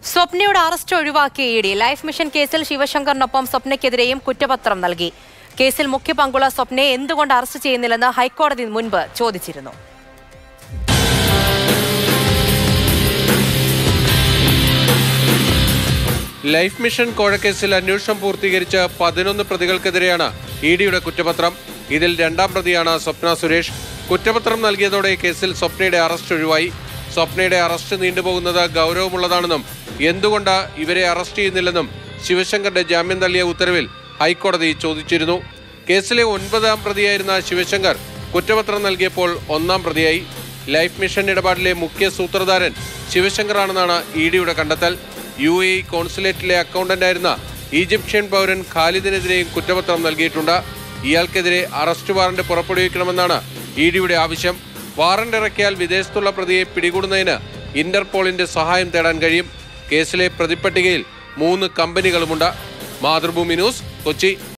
സ്വപ്നയുടെ അറസ്റ്റ് ഒഴിവാക്കിയ E D life mission കേസിൽ ശിവശങ്കറിനൊപ്പം സ്വപ്നയ്ക്കെതിരെയും കുറ്റപത്രം നൽകി കേസിൽ മുഖ്യ പങ്കുള്ള സ്വപ്നയെ എന്തുകൊണ്ട് അറസ്റ്റ് ചെയ്യുന്നില്ലെന്ന് ഹൈക്കോടതി മുൻപ് ചോദിച്ചിരുന്നു ലൈഫ് മിഷൻ കോഴക്കേസിൽ അന്വേഷണം പൂർത്തീകരിച്ച പതിനൊന്ന് പ്രതികൾക്കെതിരെയാണ് ഇ ഡിയുടെ കുറ്റപത്രം ഇതിൽ രണ്ടാം പ്രതിയാണ് സ്വപ്ന സുരേഷ് കുറ്റപത്രം നൽകിയതോടെ കേസിൽ സ്വപ്നയുടെ അറസ്റ്റ് ഒഴിവായി സ്വപ്നയുടെ അറസ്റ്റ് നീണ്ടുപോകുന്നത് ഗൗരവമുള്ളതാണെന്നും എന്തുകൊണ്ട് ഇവരെ അറസ്റ്റ് ചെയ്യുന്നില്ലെന്നും ശിവശങ്കറിന്റെ ജാമ്യം തള്ളിയ ഉത്തരവിൽ ഹൈക്കോടതി ചോദിച്ചിരുന്നു കേസിലെ ഒൻപതാം പ്രതിയായിരുന്ന ശിവശങ്കർ കുറ്റപത്രം നൽകിയപ്പോൾ ഒന്നാം പ്രതിയായി ലൈഫ് മിഷൻ ഇടപാടിലെ മുഖ്യ സൂത്രധാരൻ ശിവശങ്കറാണെന്നാണ് ഇ ഡിയുടെ കണ്ടെത്തൽ യു എ ഇ കോൺസുലേറ്റിലെ അക്കൗണ്ടന്റായിരുന്ന ഈജിപ്ഷ്യൻ പൗരൻ ഖാലിദിനെതിരെയും കുറ്റപത്രം നൽകിയിട്ടുണ്ട് ഇയാൾക്കെതിരെ അറസ്റ്റ് വാറന്റ് പുറപ്പെടുവിക്കണമെന്നാണ് ഇ ഡിയുടെ ആവശ്യം വാറന്റ് ഇറക്കിയാൽ വിദേശത്തുള്ള പ്രതിയെ പിടികൂടുന്നതിന് ഇന്റർപോളിന്റെ സഹായം തേടാൻ കഴിയും കേസിലെ പ്രതിപ്പട്ടികയിൽ മൂന്ന് കമ്പനികളുമുണ്ട് മാതൃഭൂമി ന്യൂസ് കൊച്ചി